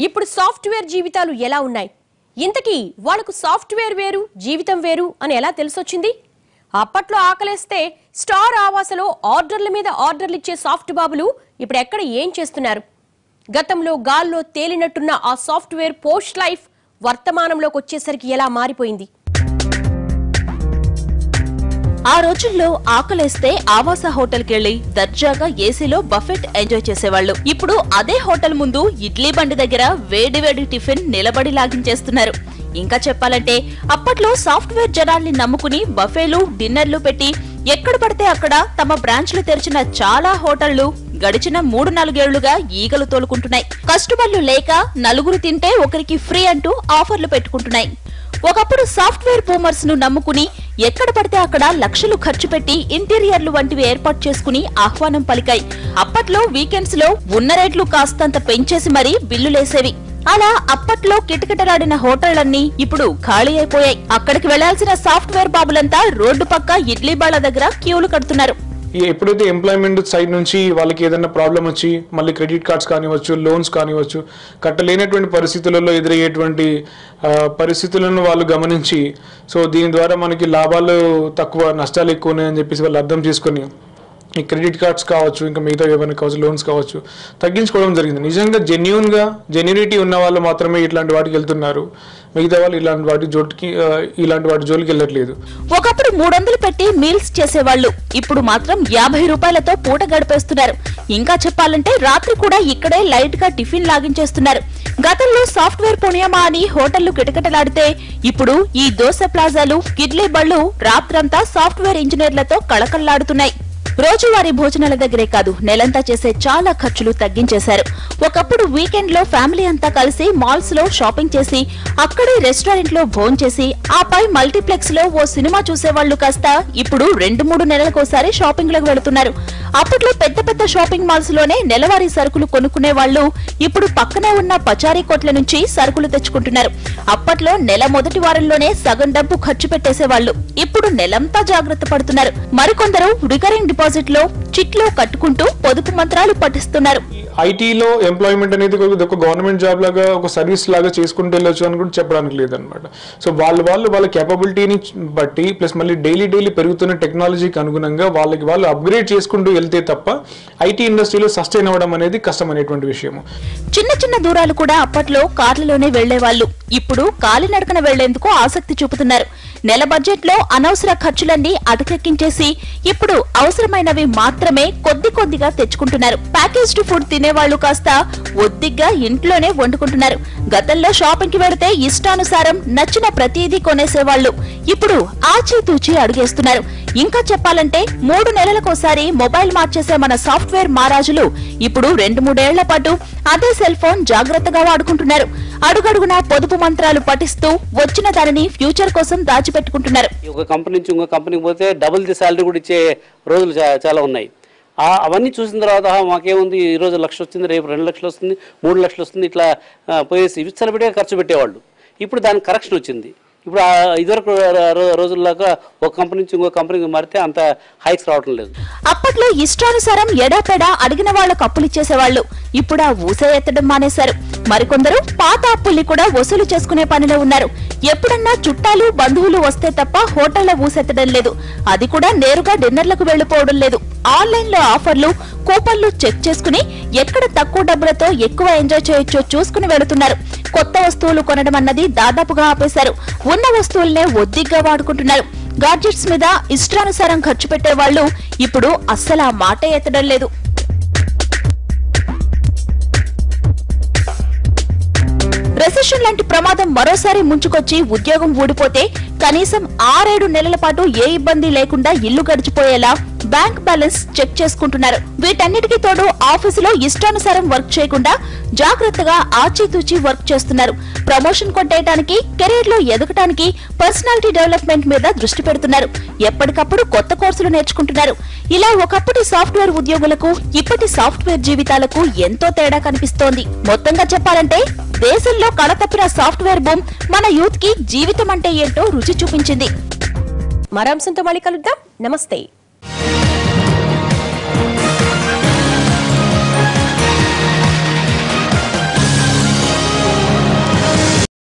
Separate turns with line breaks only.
ఇప్పుడు సాఫ్ట్వేర్ జీవితాలు ఎలా ఉన్నాయి ఇంతకీ వాళ్లకు సాఫ్ట్వేర్ వేరు జీవితం వేరు అని ఎలా తెలిసొచ్చింది అప్పట్లో ఆకలేస్తే స్టార్ ఆవాసలో ఆర్డర్ల మీద ఆర్డర్లు ఇచ్చే సాఫ్ట్ బాబులు ఇప్పుడు ఎక్కడ ఏం చేస్తున్నారు గతంలో గాల్లో తేలినట్టున్న ఆ సాఫ్ట్వేర్ పోస్ట్ లైఫ్ వర్తమానంలోకి వచ్చేసరికి ఎలా మారిపోయింది
ఆ రోజుల్లో ఆకలేస్తే ఆవాస హోటల్కి వెళ్లి దర్జాగా ఏసీలో బఫెట్ ఎంజాయ్ చేసేవాళ్ళు ఇప్పుడు అదే హోటల్ ముందు ఇడ్లీ బండి దగ్గర వేడి వేడి టిఫిన్ నిలబడి లాగించేస్తున్నారు ఇంకా చెప్పాలంటే అప్పట్లో సాఫ్ట్వేర్ జనాల్ని నమ్ముకుని బఫేలు డిన్నర్లు పెట్టి ఎక్కడ పడితే అక్కడ తమ బ్రాంచ్లు తెరిచిన చాలా హోటళ్లు గడిచిన మూడు నాలుగేళ్లుగా ఈగలు తోలుకుంటున్నాయి కస్టమర్లు లేక నలుగురు తింటే ఒకరికి ఫ్రీ అంటూ ఆఫర్లు పెట్టుకుంటున్నాయి ఒకప్పుడు సాఫ్ట్వేర్ బూమర్స్ ను నమ్ముకుని ఎక్కడ పడితే అక్కడ లక్షలు ఖర్చు పెట్టి ఇంటీరియర్లు వంటివి ఏర్పాటు చేసుకుని ఆహ్వానం పలికాయి అప్పట్లో వీకెండ్స్ లో ఉన్న రేట్లు కాస్తంత పెంచేసి మరీ బిల్లులేసేవి అలా అప్పట్లో కిటకిటలాడిన హోటళ్లన్నీ ఇప్పుడు ఖాళీ అయిపోయాయి అక్కడికి వెళ్లాల్సిన సాఫ్ట్వేర్ బాబులంతా రోడ్డు పక్క ఇడ్లీ బాళ్ల దగ్గర క్యూలు కడుతున్నారు
ఈ ఎప్పుడైతే ఎంప్లాయ్మెంట్ సైడ్ నుంచి వాళ్ళకి ఏదైనా ప్రాబ్లం వచ్చి మళ్ళీ క్రెడిట్ కార్డ్స్ కానివ్వచ్చు లోన్స్ కానివ్వచ్చు కట్టలేనటువంటి పరిస్థితులలో ఎదురయ్యేటువంటి ఆ, పరిస్థితులను వాళ్ళు గమనించి సో దీని ద్వారా మనకి లాభాలు తక్కువ నష్టాలు ఎక్కువ ఉన్నాయని చెప్పేసి వాళ్ళు అర్థం చేసుకొని ఈ క్రెడిట్ కార్డ్స్ కావచ్చు ఇంకా మిగతా ఏమైనా కావచ్చు లోన్స్ కావచ్చు తగ్గించుకోవడం జరిగింది నిజంగా జెన్యున్గా జెన్యునిటీ ఉన్న వాళ్ళు మాత్రమే ఇట్లాంటి వాటికి వెళ్తున్నారు మిగతా వాళ్ళు ఇలాంటి వాటి జోటికి ఆ, ఇలాంటి వాటి జోలికి వెళ్ళట్లేదు
ఒకప్పుడు మూడొందలు పెట్టి మీల్స్ చేసేవాళ్ళు ఇప్పుడు మాత్రం యాభై రూపాయలతో పూట గడిపేస్తున్నారు ఇంకా చెప్పాలంటే రాత్రి కూడా ఇక్కడే లైట్ గా టిఫిన్ లాగించేస్తున్నారు గతంలో సాఫ్ట్వేర్ పుణ్యమా అని హోటళ్లు కిటకిటలాడితే ఇప్పుడు ఈ దోశ ప్లాజాలు కిడ్లీ బళ్ళు రాత్రంతా సాఫ్ట్వేర్ ఇంజనీర్లతో కళకళ్లాడుతున్నాయి రోజువారీ భోజనాల దగ్గరే కాదు నెలంతా చేసే చాలా ఖర్చులు తగ్గించేశారు ఒకప్పుడు వీకెండ్ లో ఫ్యామిలీ అంతా కలిసి మాల్స్ లో షాపింగ్ చేసి అక్కడే రెస్టారెంట్ లో భోంచేసి చేసి ఆపై మల్టీప్లెక్స్ లో ఓ సినిమా చూసేవాళ్లు కాస్త ఇప్పుడు రెండు మూడు నెలలకోసారి షాపింగ్ లకు వెళుతున్నారు అప్పట్లో పెద్ద పెద్ద షాపింగ్ మాల్స్ లోనే నెలవారీ సరుకులు కొనుక్కునే వాళ్ళు ఇప్పుడు పక్కనే ఉన్న పచారీ కొట్ల నుంచి సరుకులు తెచ్చుకుంటున్నారు అప్పట్లో నెల మొదటి వారంలోనే సగం డబ్బు ఖర్చు పెట్టేసేవాళ్ళు ఇప్పుడు నెలంతా జాగ్రత్త పడుతున్నారు మరికొందరు రికరింగ్ డిపాజిట్ లో చిట్లో కట్టుకుంటూ పొదుపు మంత్రాలు పఠిస్తున్నారు
ఐటీలో ఎంప్లాయ్మెంట్ అనేది ఒక ఒక గవర్నమెంట్ జాబ్ లాగా ఒక సర్వీస్ లాగా చేసుకుంటూ వెళ్ళొచ్చు అని కూడా చెప్పడానికి లేదనమాట సో వాళ్ళు వాళ్ళు వాళ్ళ కేపబిలిటీని బట్టి ప్లస్ మళ్ళీ డైలీ డైలీ పెరుగుతున్న టెక్నాలజీకి అనుగుణంగా వాళ్ళకి వాళ్ళు అప్గ్రేడ్ చేసుకుంటూ వెళ్తే తప్ప ఐటీ ఇండస్ట్రీలో సస్టైన్ అవ్వడం అనేది కష్టమైనటువంటి విషయము
చిన్న చిన్న దూరాలు కూడా అప్పట్లో కార్లలోనే వెళ్లేవాళ్లు ఇప్పుడు కాలినడకన వెళ్లేందుకు ఆసక్తి చూపుతున్నారు నెల బడ్జెట్ లో అనవసర ఖర్చులన్నీ అటకెక్కించేసి ఇప్పుడు అవసరమైనవి మాత్రమే కొద్ది కొద్దిగా తెచ్చుకుంటున్నారు ప్యాకేజ్డ్ ఫుడ్ తినేవాళ్లు కాస్త ఒద్దిగ్గా ఇంట్లోనే వండుకుంటున్నారు గతంలో షాపింగ్ కి వెళితే ఇష్టానుసారం నచ్చిన ప్రతిదీ కొనేసేవాళ్లు ఇప్పుడు ఆచితూచి అడుగేస్తున్నారు ఇంకా చెప్పాలంటే మూడు నెలలకోసారి మొబైల్ మార్చేసే మన సాఫ్ట్వేర్ మారాజులు ఇప్పుడు రెండు మూడేళ్ల పాటు అదే సెల్ ఫోన్ జాగ్రత్తగా వాడుకుంటున్నారు అడుగడుగునా పొదుపు మంత్రాలు పఠిస్తూ వచ్చిన దానిని ఫ్యూచర్ కోసం దాచిపెట్టుకుంటున్నారు
ఒక కంపెనీ నుంచి ఇంకో కంపెనీకి పోతే డబుల్ ది శాలరీ కూడా ఇచ్చే రోజులు చా- చాలా ఉన్నాయి ఆ అవన్నీ చూసిన తర్వాత "ఆహా, మాకేముంది ఈ రోజు లక్ష వచ్చింది రేపు రెండు లక్షలు వస్తుంది మూడు లక్షలు వస్తుంది ఇట్లా ఆ, పోయేసి విచ్చలబిడిగా ఖర్చు పెట్టేవాళ్ళు ఇప్పుడు దానికి కరెక్షన్ వచ్చింది ఇప్పుడు ఆ ఇదివరకు రో- రో- రోజుల్లాగా ఒక కంపెనీ నుంచి ఇంకో కంపెనీకి మారితే అంత హైక్స్ రావటం లేదు
అప్పట్లో ఇష్టానుసారం ఎడాపెడా అడిగిన వాళ్లకు అప్పులిచ్చేసేవాళ్లు ఇప్పుడు ఆ ఊసే ఎత్తడం మానేశారు మరికొందరు పాత అప్పుల్ని కూడా వసూలు చేసుకునే పనిలో ఉన్నారు ఎప్పుడన్నా చుట్టాలు బంధువులు వస్తే తప్ప హోటళ్ల ఊసెత్తడం లేదు అది కూడా నేరుగా డిన్నర్లకు వెళ్లిపోవడం లేదు ఆన్లైన్ లో ఆఫర్లు కూపన్లు చెక్ చేసుకుని ఎక్కడ తక్కువ డబ్బులతో ఎక్కువ ఎంజాయ్ చేయొచ్చో చూసుకుని వెళుతున్నారు కొత్త వస్తువులు కొనడం అన్నది దాదాపుగా ఆపేశారు ఉన్న వస్తువులనే ఒద్దిగ్గా వాడుకుంటున్నారు గాడ్జెట్స్ మీద ఇష్టానుసారం ఖర్చు పెట్టే వాళ్ళు ఇప్పుడు అస్సలు ఆ మాట ఎత్తడం లేదు రెసెషన్ లాంటి ప్రమాదం మరోసారి ముంచుకొచ్చి ఉద్యోగం ఊడిపోతే కనీసం ఆరేడు నెలల పాటు ఏ ఇబ్బంది లేకుండా ఇల్లు గడిచిపోయేలా బ్యాంక్ బ్యాలెన్స్ చెక్ చేసుకుంటున్నారు వీటన్నిటికీ తోడు ఆఫీసులో ఇష్టానుసారం వర్క్ చేయకుండా జాగ్రత్తగా ఆచితూచి వర్క్ చేస్తున్నారు ప్రమోషన్ కొట్టేయడానికి కెరీర్ లో ఎదగటానికి పర్సనాలిటీ డెవలప్మెంట్ మీద దృష్టి పెడుతున్నారు ఎప్పటికప్పుడు కొత్త కోర్సులు నేర్చుకుంటున్నారు ఇలా ఒకప్పటి సాఫ్ట్వేర్ ఉద్యోగులకు ఇప్పటి సాఫ్ట్వేర్ జీవితాలకు ఎంతో తేడా కనిపిస్తోంది మొత్తంగా చెప్పాలంటే దేశంలో కళతప్పిన సాఫ్ట్వేర్ బూమ్ మన యూత్ కి జీవితం అంటే ఏంటో రుచి చూపించింది
మరో అంశంతో మళ్ళీ కలుద్దాం నమస్తే